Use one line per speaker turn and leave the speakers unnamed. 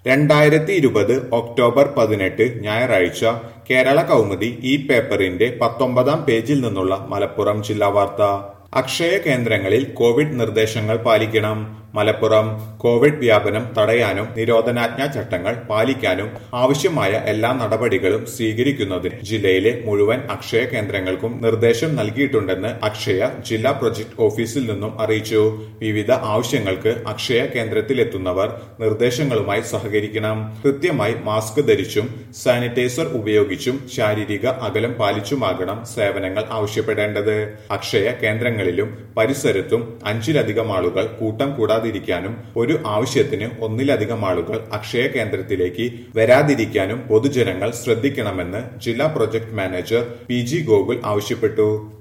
രണ്ടായിരത്തി ഇരുപത് ഒക്ടോബർ പതിനെട്ട് ഞായറാഴ്ച കേരള കൗമുദി ഈ പേപ്പറിന്റെ പത്തൊമ്പതാം പേജിൽ നിന്നുള്ള മലപ്പുറം ജില്ലാ വാർത്ത അക്ഷയ കേന്ദ്രങ്ങളിൽ കോവിഡ് നിർദ്ദേശങ്ങൾ പാലിക്കണം മലപ്പുറം കോവിഡ് വ്യാപനം തടയാനും നിരോധനാജ്ഞാ ചട്ടങ്ങൾ പാലിക്കാനും ആവശ്യമായ എല്ലാ നടപടികളും സ്വീകരിക്കുന്നതിന് ജില്ലയിലെ മുഴുവൻ അക്ഷയ കേന്ദ്രങ്ങൾക്കും നിർദ്ദേശം നൽകിയിട്ടുണ്ടെന്ന് അക്ഷയ ജില്ലാ പ്രൊജക്ട് ഓഫീസിൽ നിന്നും അറിയിച്ചു വിവിധ ആവശ്യങ്ങൾക്ക് അക്ഷയ കേന്ദ്രത്തിലെത്തുന്നവർ നിർദ്ദേശങ്ങളുമായി സഹകരിക്കണം കൃത്യമായി മാസ്ക് ധരിച്ചും സാനിറ്റൈസർ ഉപയോഗിച്ചും ശാരീരിക അകലം പാലിച്ചുമാകണം സേവനങ്ങൾ ആവശ്യപ്പെടേണ്ടത് അക്ഷയ കേന്ദ്രങ്ങളിലും പരിസരത്തും അഞ്ചിലധികം ആളുകൾ കൂട്ടം കൂടാതിരിക്കാനും ഒരു ആവശ്യത്തിന് ഒന്നിലധികം ആളുകൾ അക്ഷയ കേന്ദ്രത്തിലേക്ക് വരാതിരിക്കാനും പൊതുജനങ്ങൾ ശ്രദ്ധിക്കണമെന്ന് ജില്ലാ project manager P G Gokul ആവശ്യപ്പെട്ടു